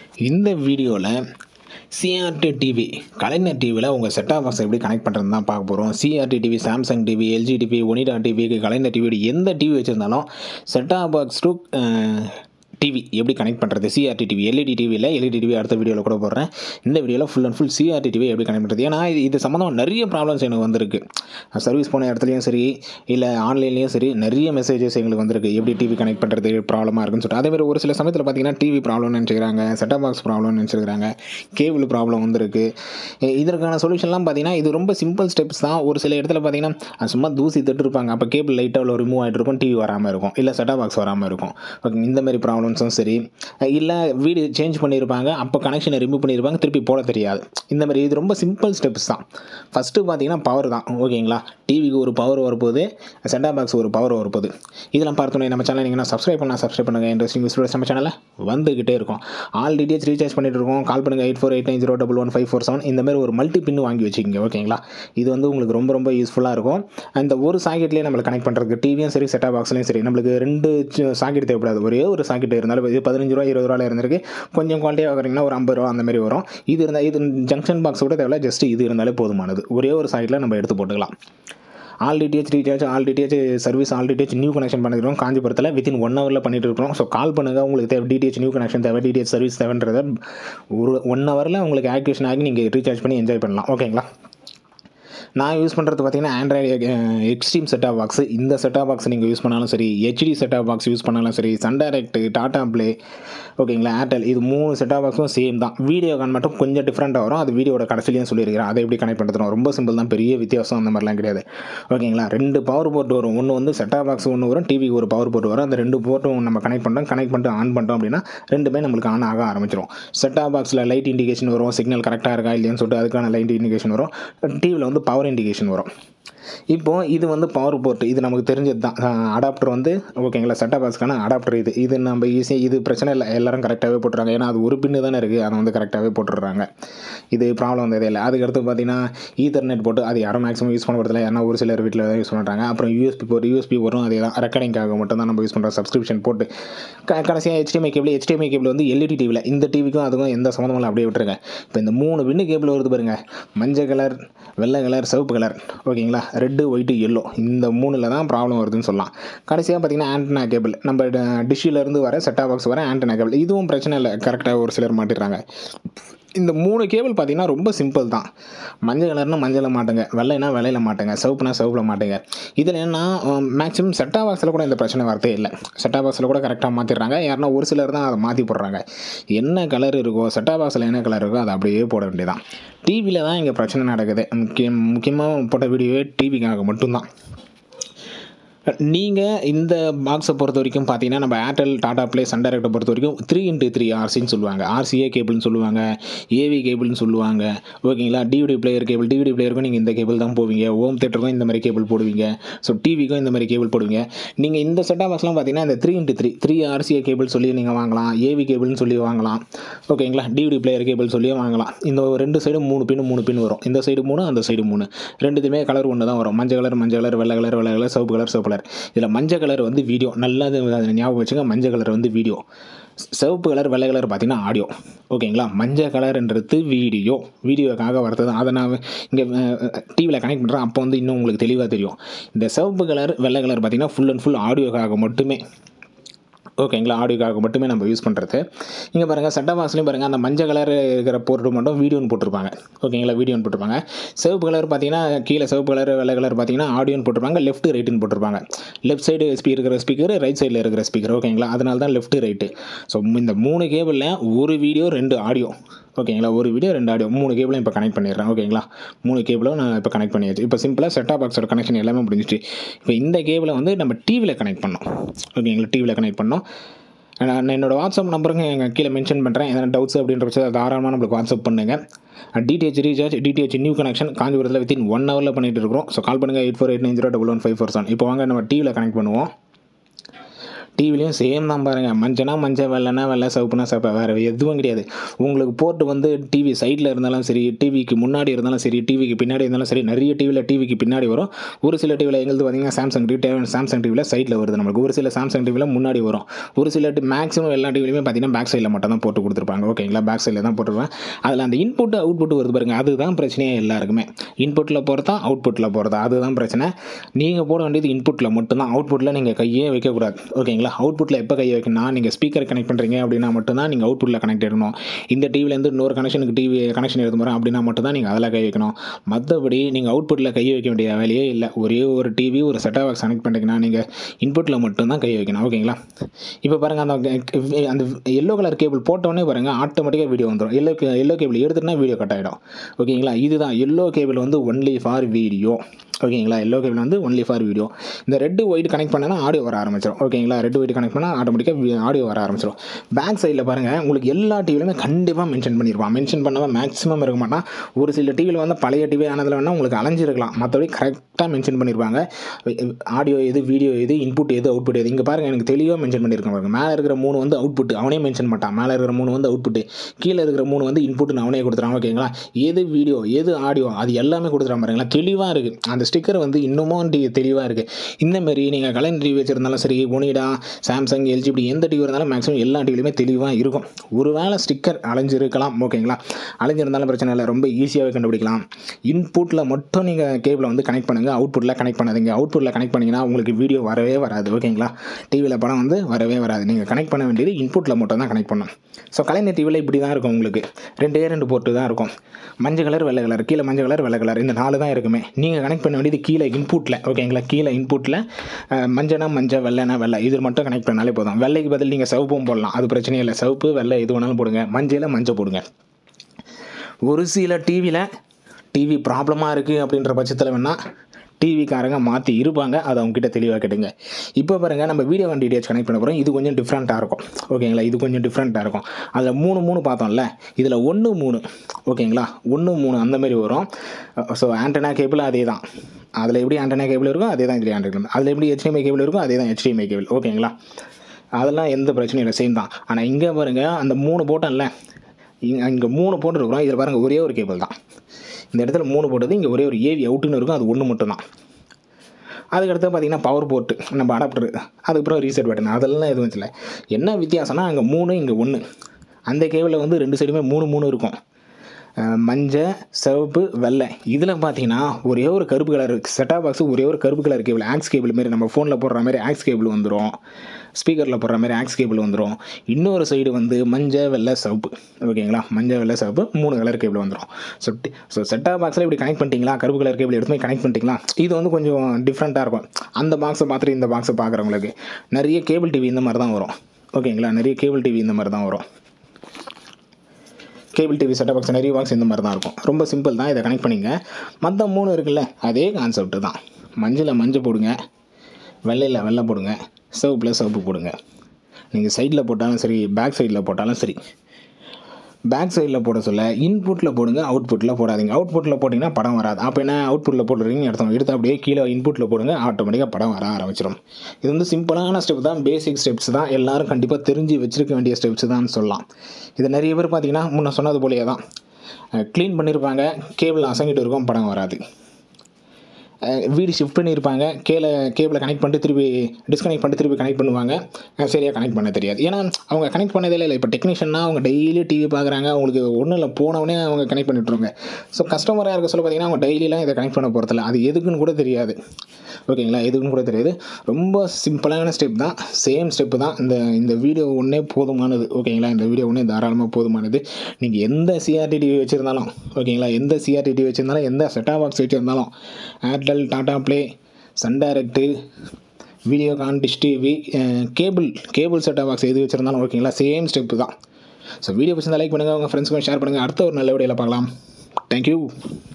இந்த வீடியோவில் CRT TV கலைஞர் டிவியில் உங்கள் செட்டாப் பாக்ஸ் எப்படி கனெக்ட் பண்ணுறது தான் பார்க்க போகிறோம் CRT TV Samsung TV LG TV Onida TV Kalaignar TV எந்த டிவி வச்சுருந்தாலும் செட்டாப் பாக்ஸ் டு டிவி எப்படி கனெக்ட் பண்ணுறது சிஆர்டி டிவி எல்இடி டிவியில் எல்இடி டிவி அடுத்த வீடியோவில் கூட போடுறேன் இந்த வீடியோவில் full and full CRT TV எப்படி கனெக்ட் பண்ணுறது ஏன்னா இது இது சம்மந்தமாக நிறைய ப்ராப்ளம்ஸ் எனக்கு வந்திருக்கு சர்வீஸ் போன இடத்துலையும் சரி இல்லை ஆன்லைன்லேயும் சரி நிறைய மெசேஜஸ் எங்களுக்கு வந்திருக்கு எப்படி டிவி கனெக்ட் பண்ணுறது ப்ராப்ளமாக இருக்குன்னு சொல்லிட்டு அதே மாதிரி ஒரு சில சமயத்தில் பார்த்தீங்கன்னா டிவி ப்ராப்ளம் நினச்சிக்கிறாங்க செட்டப் பாக்ஸ் ப்ராப்ளம் நினச்சிருக்கிறாங்க கேபிள் ப்ராப்ளம் வந்திருக்கு இ- இதற்கான சொல்யூஷன்லாம் பார்த்தீங்கன்னா இது ரொம்ப சிம்பிள் ஸ்டெப்ஸ் தான் ஒரு சில இடத்துல பார்த்தீங்கன்னா அது சும்மா தூசி தட்டு இருப்பாங்க அப்போ கேபிள் லைட்டாக ரிமூவ் ஆகிட்டு இருக்கும் டிவி வராமல் இருக்கும் இல்லை செட்டப் பாக்ஸ் வராமல் இருக்கும் ஓகே இந்த மாதிரி ப்ராப்ளம்ஸும் சரி இல்லை வீடு சேஞ்ச் பண்ணியிருப்பாங்க அப்போ கனெக்ஷனை ரிமூவ் பண்ணியிருப்பாங்க திருப்பி போட தெரியாது இந்த மாதிரி இது ரொம்ப சிம்பிள் ஸ்டெப்ஸ் தான் ஃபஸ்ட்டு பார்த்தீங்கன்னா பவர் தான் ஓகேங்களா டிவிக்கு ஒரு பவர் வரப்போகுது செட்டப் பாக்ஸ் ஒரு பவர் வரப்போகுது இதெல்லாம் பார்த்தோன்னே நம்ம சேனல் நீங்கள் சப்ஸ்கிரைப் பண்ணால் சப்ஸ்கிரைப் பண்ணுங்கள் இன்ட்ரெஸ்டிங் வீடியோஸ் நம்ம சேனலில் வந்துக்கிட்டே இருக்கும் ஆல் டீட்டெயில்ஸ் ரீசார்ஜ் பண்ணிட்டு இருக்கோம் கால் பண்ணுங்கள் eight four eight nine zero double one five four seven இந்த மாதிரி ஒரு மல்டி பின் வாங்கி வச்சுக்கோங்க ஓகேங்களா இது வந்து உங்களுக்கு ரொம்ப ரொம்ப யூஸ்ஃபுல்லாக இருக்கும் அந்த ஒரு சாக்கெட்லேயே நம்மளுக்கு கனெக்ட் பண்ணுறதுக்கு டிவியும் சரி செட்டப் பாக்ஸ்லையும் சரி நம்மளுக்கு ரெண்டு சாக்கெட் தேவைப்படாது ஒரே ஒரு சாக்கெட் இருந்தாலும் இது பதினஞ்சு ரூபா இருபது ரூபாயில் இருந்திருக்கு கொஞ்சம் குவாலிட்டியாக வாங்குறீங்கன்னா ஒரு ஐம்பது ரூபா அந்த மாதிரி வரும் இது இருந்தால் இது ஜங்ஷன் பாக்ஸ் கூட தேவையில்ல ஜஸ்ட் இது இருந்தாலே போதுமானது ஒரே ஒரு சாக்கெட்டில் நம்ம எடுத்து போட்டுக்கலாம் all DTH recharge all DTH service all DTH new connection பண்ணிக்கிறோம் காஞ்சிபுரத்தில் வித்தின் ஒன் ஹவரில் பண்ணிட்டு இருக்கோம் ஸோ கால் பண்ணுங்கள் உங்களுக்கு தேவை டிடிஹெச் நியூ கனெக்ஷன் தேவை டிடிஹெச் சர்வீஸ் தேவைன்றத ஒரு ஒன் ஹவரில் உங்களுக்கு ஆக்டிவேஷன் ஆகி நீங்கள் ரீசார்ஜ் பண்ணி என்ஜாய் பண்ணலாம் ஓகேங்களா நான் யூஸ் பண்ணுறது பார்த்தீங்கன்னா ஆண்ட்ராய்டு எக்ஸ்ட்ரீம் செட்டாப் பாக்ஸ் இந்த செட்டாப் பாக்ஸ் நீங்கள் யூஸ் பண்ணாலும் சரி ஹெச்டி செட்டாப் பாக்ஸ் யூஸ் பண்ணாலும் சரி சன் டைரக்ட் டாடா ப்ளே ஓகேங்களா ஏர்டெல் இது மூணு செட்டாப் பாக்ஸும் சேம் தான் வீடியோ கான் மட்டும் கொஞ்சம் டிஃப்ரெண்ட்டாக வரும் அது வீடியோட கடைசிலையும் சொல்லியிருக்கிறேன் அதை எப்படி கனெக்ட் பண்ணுறது ரொம்ப சிம்பிள் தான் பெரிய வித்தியாசம் அந்த மாதிரிலாம் கிடையாது ஓகேங்களா ரெண்டு பவர் போர்ட் வரும் ஒன்று வந்து செட்டாப் பாக்ஸ் ஒன்று வரும் டிவிக்கு ஒரு பவர் போர்ட் வரும் அந்த ரெண்டு போர்ட்டும் நம்ம கனெக்ட் பண்ணுறோம் கனெக்ட் பண்ணிட்டு ஆன் பண்ணிட்டோம் அப்படின்னா ரெண்டுமே நம்மளுக்கு ஆன் ஆக ஆரம்பிச்சிடும் செட்டாப் பாக்ஸில் லைட் இண்டிகேஷன் வரும் சிக்னல் கரெக்டாக இருக்கா இல்லையான்னு சொல்லிட்டு அதுக்கான லைட் இண்டிகேஷன் வரும் டிவியில் வந்து பவர் இண்டிகேஷன் வரும் இப்போ இது வந்து பவர் போர்ட் இது நமக்கு தெரிஞ்சது தான் அடாப்டர் வந்து ஓகேங்களா செட்டப் பாக்ஸ்க்கான அடாப்டர் இது இது நம்ம ஈஸியாக இது பிரச்சனை இல்லை எல்லாரும் கரெக்டாகவே போட்டுறாங்க ஏன்னா அது ஒரு பின்னு தானே இருக்குது அதை வந்து கரெக்டாகவே போட்டுடுறாங்க இது ப்ராப்ளம் வந்ததே இல்லை அதுக்கடுத்து பார்த்தீங்கன்னா ஈத்தர்நெட் போட்டு அது யாரும் மேக்ஸிமம் யூஸ் பண்ண போகிறதில்ல ஏன்னா ஒரு சிலர் வீட்டில் தான் யூஸ் பண்ணுறாங்க அப்புறம் யூஎஸ்பி போர்ட் யூஎஸ்பி வரும் அதே தான் ரெக்கார்டிங்காக மட்டும் தான் நம்ம யூஸ் பண்ணுறோம் சப்ஸ்கிரிப்ஷன் போட்டு க கடைசியாக HDMI கேபிள் HDMI கேபிள் வந்து எல்இடி டிவியில் இந்த டிவிக்கும் அதுக்கும் எந்த சம்மந்தமும் இல்லை அப்படியே விட்டுருங்க இப்போ இந்த மூணு பின்னு கேபிள் வருது பாருங்க மஞ்சள் கலர் வெள்ளை கலர் சிவப்பு கலர் ஓகேங்களா ரெட்டு ஒயிட்டு எல்லோ இந்த மூணில் தான் ப்ராப்ளம் வருதுன்னு சொல்லலாம் கடைசியாக பார்த்தீங்கன்னா ஆண்டனா கேபிள் நம்ம டிஷ்ஷில் இருந்து வர செட்டாப் பாக்ஸ் வர ஆண்டனா கேபிள் இதுவும் பிரச்சனை இல்லை கரெக்டாக ஒரு சிலர் மாட்டிடுறாங்க இந்த மூணு கேபிள் பார்த்தீங்கன்னா ரொம்ப சிம்பிள் தான் மஞ்சள் கலர்னா மஞ்சளில் மாட்டுங்க வெள்ளைனா வெள்ளையில் மாட்டுங்க சிவப்புனா சிவப்பில் மாட்டுங்க இதில் என்ன மேக்ஸிமம் செட்டா பாக்ஸில் கூட இந்த பிரச்சனை வரதே இல்லை செட்டா பாக்ஸில் கூட கரெக்டாக மாற்றிடுறாங்க யாருன்னா ஒரு சிலர் தான் அதை மாற்றி போடுறாங்க என்ன கலர் இருக்கோ செட்டா பாக்ஸில் என்ன கலர் இருக்கோ அதை அப்படியே போட வேண்டியதான் டிவியில் தான் இங்கே பிரச்சனை நடக்குது முக்கியம் முக்கியமாக போட்ட வீடியோவே டிவிக்காக மட்டும்தான் நீங்கள் இந்த பாக்ஸை பொறுத்த வரைக்கும் பார்த்தீங்கன்னா நம்ம ஏர்டெல் டாடா ப்ளே சன் டைரக்டை பொறுத்த வரைக்கும் த்ரீ இன்ட்டு த்ரீ ஆர்சின்னு சொல்லுவாங்க ஆர்சிஏ கேபிள்னு சொல்லுவாங்க ஏவி கேபிள்னு சொல்லுவாங்க ஓகேங்களா டிவிடி பிளேயர் கேபிள் டிவிடி பிளேயருக்கும் நீங்கள் இந்த கேபிள் தான் போவீங்க ஹோம் தேட்டருக்கும் இந்த மாதிரி கேபிள் போடுவீங்க ஸோ டிவிக்கும் இந்த மாதிரி கேபிள் போடுவீங்க நீங்கள் இந்த செட்டா பாக்ஸ்லாம் பார்த்தீங்கன்னா இந்த three into three three RCA cable சொல்லி நீங்கள் வாங்கலாம் ஏவி கேபிள்னு சொல்லி வாங்கலாம் ஓகேங்களா டிவிடி பிளேயர் கேபிள் சொல்லி வாங்கலாம் இந்த ரெண்டு சைடு மூணு பின் மூணு பின் வரும் இந்த சைடு மூணு அந்த சைடு மூணு ரெண்டுத்துமே கலர் ஒன்று தான் வரும் மஞ்சள் கலர் மஞ்சள் கலர் வெள்ளை கலர் வெள்ளை கலர் சிவப்பு கலர் சிவப்பு கலர் இதில் மஞ்சள் கலர் வந்து வீடியோ நல்லா அது அதை ஞாபகம் வச்சுங்க மஞ்சள் கலர் வந்து வீடியோ சிவப்பு கலர் வெள்ளை கலர் பார்த்தீங்கன்னா ஆடியோ ஓகேங்களா மஞ்சள் கலர்ன்றது வீடியோ வீடியோக்காக வரது தான் அதை நான் இங்கே டிவியில் கனெக்ட் பண்ணுறேன் அப்போ வந்து இன்னும் உங்களுக்கு தெளிவாக தெரியும் இந்த சிவப்பு கலர் வெள்ளை கலர் பார்த்தீங்கன்னா ஃபுல் அண்ட் ஃபுல் ஆடியோக்காக மட்டுமே ஓகேங்களா ஆடியோக்காக மட்டுமே நம்ம யூஸ் பண்ணுறது இங்கே பாருங்கள் செட்டப் பாக்ஸ்லையும் பாருங்கள் அந்த மஞ்சள் கலர் இருக்கிற போர்ட்டு மட்டும் வீடியோன்னு போட்டிருப்பாங்க ஓகேங்களா வீடியோன்னு போட்டிருப்பாங்க சிவப்பு கலர் பார்த்தீங்கன்னா கீழே சிவப்பு கலர் வெள்ளை கலர் பார்த்தீங்கன்னா ஆடியோன்னு போட்டிருப்பாங்க லெஃப்ட் ரைட்டுன்னு போட்டிருப்பாங்க லெஃப்ட் சைடு இருக்கிற ஸ்பீக்கர் ரைட் சைடில் இருக்கிற ஸ்பீக்கர் ஓகேங்களா அதனால தான் லெஃப்ட் ரைட்டு ஸோ இந்த மூணு கேபிளில் ஒரு வீடியோ ரெண்டு ஆடியோ ஓகேங்களா ஒரு வீடியோ ரெண்டு ஆடியோ மூணு கேபிளும் இப்போ கனெக்ட் பண்ணிடுறேன் ஓகேங்களா மூணு கேபிளும் நான் இப்போ கனெக்ட் பண்ணியாச்சு இப்போ சிம்பிளாக செட்டாப் பாக்ஸோட கனெக்ஷன் எல்லாமே முடிஞ்சிச்சு இப்போ இந்த கேபிளை வந்து நம்ம டிவியில் கனெக்ட் பண்ணோம் ஓகேங்களா டிவியில் கனெக்ட் பண்ணோம் நான் என்னோட வாட்ஸ்அப் நம்பருங்க எங்கள் கீழே மென்ஷன் பண்ணுறேன் எதனா டவுட்ஸ் அப்படின்ற பட்சத்தில் தாராளமாக நம்மளுக்கு வாட்ஸ்அப் பண்ணுங்கள் DTH recharge DTH new connection காஞ்சிபுரத்தில் வித்தின் ஒன் ஹவரில் பண்ணிட்டு இருக்கிறோம் ஸோ கால் பண்ணுங்கள் eight four eight nine zero double one five four seven இப்போ வாங்க நம்ம டிவியில் கனெக்ட் பண்ணுவோம் டிவிலையும் சேம் தான் பாருங்கள் மஞ்சனா மஞ்சள் வெள்ளைனா வெள்ளை சிவப்புனா சிவப்பு வேறு எதுவும் கிடையாது உங்களுக்கு போர்ட் வந்து டிவி சைடில் இருந்தாலும் சரி டிவிக்கு முன்னாடி இருந்தாலும் சரி டிவிக்கு பின்னாடி இருந்தாலும் சரி நிறைய டிவியில் டிவிக்கு பின்னாடி வரும் ஒரு சில டிவியில் எங்களுக்கு பார்த்தீங்கன்னா சாம்சங் டிவி சாம்சங் டிவியில் சைடில் வருது நம்மளுக்கு ஒரு சில சாம்சங் டிவியில் முன்னாடி வரும் ஒரு சில மேக்ஸிமம் எல்லா டிவிலையுமே பார்த்தீங்கன்னா பேக் சைடில் மட்டும் தான் போட்டு கொடுத்துருப்பாங்க ஓகேங்களா பேக் சைடில் தான் போட்டுருவேன் அதில் அந்த இன்புட் அவுட்புட் வருது பாருங்க அதுதான் பிரச்சனையே எல்லாருக்குமே இன்புட்டில் போகிறதா அவுட்புட்டில் போகிறதா அதுதான் பிரச்சனை நீங்கள் போட வேண்டியது இன்புட்டில் மட்டும்தான் அவுட்புட்டில் நீங்கள் கையே வைக்கக்கூடாது ஓகேங்களா அவுட்புட்டில் எப்போ கையை வைக்கணும்னா நீங்கள் ஸ்பீக்கர் கனெக்ட் பண்ணுறீங்க அப்படின்னா மட்டும்தான் நீங்கள் அவுட்புட்டில் கனெக்ட் எடுக்கணும் இந்த டிவிலேருந்து இன்னொரு கனெக்ஷனுக்கு டிவி கனெக்ஷன் எடுத்து போகிறோம் அப்படின்னா மட்டும் தான் நீங்கள் அதில் கை வைக்கணும் மற்றபடி நீங்கள் அவுட்புட்டில் கை வைக்க வேண்டிய வேலையே இல்லை ஒரே ஒரு டிவி ஒரு செட்டாக பாக்ஸ் கனெக்ட் பண்ணுறீங்கன்னா நீங்கள் இன்புட்டில் மட்டும்தான் கை வைக்கணும் ஓகேங்களா இப்போ பாருங்கள் அந்த அந்த எல்லோ கலர் கேபிள் போட்டோடனே பாருங்கள் ஆட்டோமேட்டிக்காக வீடியோ வந்துடும் எல்லோ எல்லோ கேபிள் எடுத்துட்டுனா வீடியோ கட் ஆகிடும் ஓகேங்களா இதுதான் எல்லோ கேபிள் வந்து ஒன்லி ஃபார் வீடியோ ஓகேங்களா எல்லோ கேபிள் வந்து ஒன்லி ஃபார் வீடியோ இந்த ரெட்டு ஒயிட் கனெக்ட் பண்ணனா ஆடியோ வர ஆரம்பிச்சிடும் ஓகேங்களா ரெட் ஒயிட் கனெக்ட் பண்ணால் ஆட்டோமேட்டிக்காக ஆடியோ வர ஆரம்பிச்சிடும் பேக் சைடில் பாருங்கள் உங்களுக்கு எல்லா டிவிலையுமே கண்டிப்பாக மென்ஷன் பண்ணியிருப்பான் மென்ஷன் பண்ணாமல் மேக்ஸிமம் இருக்க மாட்டான் ஒரு சில டிவியில் வந்து பழைய டிவி ஆனதில் வேணால் உங்களுக்கு அலைஞ்சிருக்கலாம் மற்றபடி கரெக்டாக மென்ஷன் பண்ணியிருப்பாங்க ஆடியோ எது வீடியோ எது இன்புட் எது அவுட்புட் எது இங்கே பாருங்கள் எனக்கு தெளிவாக மென்ஷன் பண்ணியிருக்காங்க பாருங்க மேலே இருக்கிற மூணு வந்து அவுட்புட் அவனே மென்ஷன் மாட்டான் மேலே இருக்கிற மூணு வந்து அவுட்புட் கீழே இருக்கிற மூணு வந்து இன்புட்னு அவனே கொடுத்துறான் ஓகேங்களா எது வீடியோ எது ஆடியோ அது எல்லாமே கொடுத்துறான் பாருங்களா தெளிவாக இருக்குது அந்த ஸ்டிக்கர் வந்து இன்னமும் டி தெளிவாக இருக்குது இந்தமாரி நீங்கள் கலைஞர் டிவி வச்சுருந்தாலும் சரி ஒனிடா சாம்சங் எல்ஜி இப்படி எந்த டிவி இருந்தாலும் மேக்ஸிமம் எல்லா டிவிலையுமே தெளிவாக இருக்கும் ஒருவேளை ஸ்டிக்கர் அலைஞ்சிருக்கலாம் ஓகேங்களா அலைஞ்சிருந்தாலும் பிரச்சனை இல்லை ரொம்ப ஈஸியாகவே கண்டுபிடிக்கலாம் இன்புட்டில் மட்டும் நீங்கள் கேபிளை வந்து கனெக்ட் பண்ணுங்கள் அவுட்புட்டில் கனெக்ட் பண்ணாதீங்க அவுட்புட்டில் கனெக்ட் பண்ணிங்கன்னா உங்களுக்கு வீடியோ வரவே வராது ஓகேங்களா டிவியில் படம் வந்து வரவே வராது நீங்கள் கனெக்ட் பண்ண வேண்டியது இன்புட்டில் மட்டும் தான் கனெக்ட் பண்ணணும் ஸோ கலைஞர் டிவியில் இப்படி தான் இருக்கும் உங்களுக்கு ரெண்டே ரெண்டு போர்ட்டு தான் இருக்கும் மஞ்சள் கலர் வெள்ளை கலர் கீழே மஞ்சள் கலர் வெள்ளை கலர் இந்த நாலு தான் இருக்குமே நீங்கள் கனெக்ட் பண்ண வேண்டியது கீழே இன்புட்டில் ஓகேங்களா கீழே இன்புட்டில் மஞ்சனா மஞ்சள் வெள்ளைனா வெள்ளை இது மட்டும் கனெக்ட் பண்ணாலே போதும் வெள்ளைக்கு பதில் நீங்கள் சிவப்பும் போடலாம் அது பிரச்சனையே இல்லை சிவப்பு வெள்ளை எது வேணாலும் போடுங்க மஞ்சள் மஞ்சள் போடுங்க ஒரு சில டிவியில் டிவி ப்ராப்ளமாக இருக்குது அப்படின்ற பட்சத்தில் வேணால் டிவிக்காரங்க மாற்றி இருப்பாங்க அதை அவங்ககிட்ட தெளிவாக கேட்டுங்க இப்போ பாருங்கள் நம்ம வீடியோ வண்டி டிடிஹெச் கனெக்ட் பண்ண போகிறோம் இது கொஞ்சம் டிஃப்ரெண்ட்டாக இருக்கும் ஓகேங்களா இது கொஞ்சம் டிஃப்ரெண்ட்டாக இருக்கும் அதில் மூணு மூணு பார்த்தோம்ல இதில் ஒன்று மூணு ஓகேங்களா ஒன்று மூணு அந்த மாதிரி வரும் ஸோ ஆண்டனா கேபிள் அதே தான் அதில் எப்படி ஆண்டனா கேபிள் இருக்கும் அதே தான் இதுலேயே ஆண்டனா அதில் எப்படி ஹெச்டிஎம்ஐ கேபிள் இருக்கும் அதே தான் ஹெச்டிஎம்ஐ கேபிள் ஓகேங்களா அதெல்லாம் எந்த பிரச்சனையும் இல்லை சேம் தான் ஆனால் இங்கே பாருங்கள் அந்த மூணு போட்டோம்ல இங்கே இங்கே மூணு போட்டு இருக்கிறோம் இதில் பாருங்கள் ஒரே ஒரு கேபிள் தான் இந்த இடத்துல மூணு போட்டது இங்கே ஒரே ஒரு ஏவி அவுட்டுன்னு இருக்கும் அது ஒன்று மட்டும்தான் அதுக்கடுத்து பார்த்தீங்கன்னா பவர் போர்ட்டு நம்ம அடாப்டர் அதுக்கப்புறம் ரீசெட் பட்டன் அதெல்லாம் எதுவும் இல்லை என்ன வித்தியாசம்னா அங்கே மூணு இங்கே ஒன்று அந்த கேபிளில் வந்து ரெண்டு சைடுமே மூணு மூணு இருக்கும் மஞ்சள் சிவப்பு வெள்ளை இதில் பார்த்தீங்கன்னா ஒரே ஒரு கருப்பு கலர் செட்டாப் பாக்ஸ் ஒரே ஒரு கருப்பு கலர் கேபிள் ஆக்ஸ் கேபிள் மாரி நம்ம ஃபோனில் போடுற மாதிரி ஆக்ஸ் கேபிள் வந்துடும் ஸ்பீக்கரில் போடுற மாதிரி ஆக்ஸ் கேபிள் வந்துடும் இன்னொரு சைடு வந்து மஞ்சள் வெள்ளை சிவப்பு ஓகேங்களா மஞ்சள் வெள்ளை சிவப்பு மூணு கலர் கேபிள் வந்துடும் ஸோ ஸோ செட்டாப் பாக்ஸில் இப்படி கனெக்ட் பண்ணிட்டீங்களா கருப்பு கலர் கேபிள் எடுத்து போய் கனெக்ட் பண்ணிட்டீங்களா இது வந்து கொஞ்சம் டிஃப்ரெண்ட்டாக இருக்கும் அந்த பாக்ஸை பார்த்துட்டு இந்த பாக்ஸை பார்க்குறவங்களுக்கு நிறைய கேபிள் டிவி இந்த மாதிரி தான் வரும் ஓகேங்களா நிறைய கேபிள் டிவி இந்த மாதிரி தான் வரும் கேபிள் டிவி செட்டப் பாக்ஸ் நிறைய பாக்ஸ் இந்த மாதிரி தான் இருக்கும் ரொம்ப சிம்பிள் தான் இதை கனெக்ட் பண்ணிங்க மற்ற மூணு இருக்குல்ல அதே கான்செப்ட் தான் மஞ்சளில் மஞ்சள் போடுங்க வெள்ளையில் வெள்ளை போடுங்க சிவப்பில் சிவப்பு போடுங்க நீங்கள் சைடில் போட்டாலும் சரி பேக் சைடில் போட்டாலும் சரி பேக் சைடில் போட சொல்ல இன்புட்டில் போடுங்க அவுட்புட்டில் போடாதீங்க அவுட்புட்டில் போட்டிங்கன்னா படம் வராது அப்போ என்ன அவுட்புட்டில் போடுறீங்க எடுத்தோம் எடுத்து அப்படியே கீழே இன்புட்டில் போடுங்க ஆட்டோமேட்டிக்காக படம் வர ஆரம்பிச்சிடும் இது வந்து சிம்பிளான ஸ்டெப் தான் பேசிக் ஸ்டெப்ஸ் தான் எல்லாரும் கண்டிப்பாக தெரிஞ்சு வச்சிருக்க வேண்டிய ஸ்டெப்ஸ் தான் சொல்லலாம் இது நிறைய பேர் பார்த்தீங்கன்னா முன்ன சொன்னது போலயே தான் க்ளீன் பண்ணியிருப்பாங்க கேபிள் அசங்கிட்டு இருக்கும் படம் வராது வீடு ஷிஃப்ட் பண்ணியிருப்பாங்க கீழே கேபிளை கனெக்ட் பண்ணிட்டு திருப்பி டிஸ்கனெக்ட் பண்ணிட்டு திருப்பி கனெக்ட் பண்ணுவாங்க சரியாக கனெக்ட் பண்ண தெரியாது ஏன்னா அவங்க கனெக்ட் பண்ணதே இல்லை இப்போ டெக்னீஷியன்னா அவங்க டெய்லி டிவி பார்க்குறாங்க அவங்களுக்கு ஒன்றும் இல்லை போனவொடனே அவங்க கனெக்ட் பண்ணிட்டுருவாங்க ஸோ கஸ்டமராக இருக்க சொல்ல பார்த்தீங்கன்னா அவங்க டெய்லிலாம் இதை கனெக்ட் பண்ண போகிறதில்ல அது எதுக்குன்னு கூட தெரியாது ஓகேங்களா எதுக்குன்னு கூட தெரியாது ரொம்ப சிம்பிளான ஸ்டெப் தான் சேம் ஸ்டெப்பு தான் இந்த இந்த வீடியோ ஒன்றே போதுமானது ஓகேங்களா இந்த வீடியோ ஒன்றே தாராளமாக போதுமானது நீங்கள் எந்த சிஆர்டி டிவி வச்சுருந்தாலும் ஓகேங்களா எந்த சிஆர்டி டிவி வச்சுருந்தாலும் எந்த செட்டா பாக்ஸ் வச்சுருந்தாலும் Airtel Tata Play Sun Direct Videocon dish TV cable cable set top box எது வச்சுருந்தாலும் ஓகேங்களா சேம் ஸ்டெப்பு தான் ஸோ வீடியோ பிடிச்சிருந்தா லைக் பண்ணுங்கள் உங்கள் ஃப்ரெண்ட்ஸுக்கும் ஷேர் பண்ணுங்கள் அடுத்த ஒரு நல்ல வீடியோவில் பார்க்கலாம் தேங்க்யூ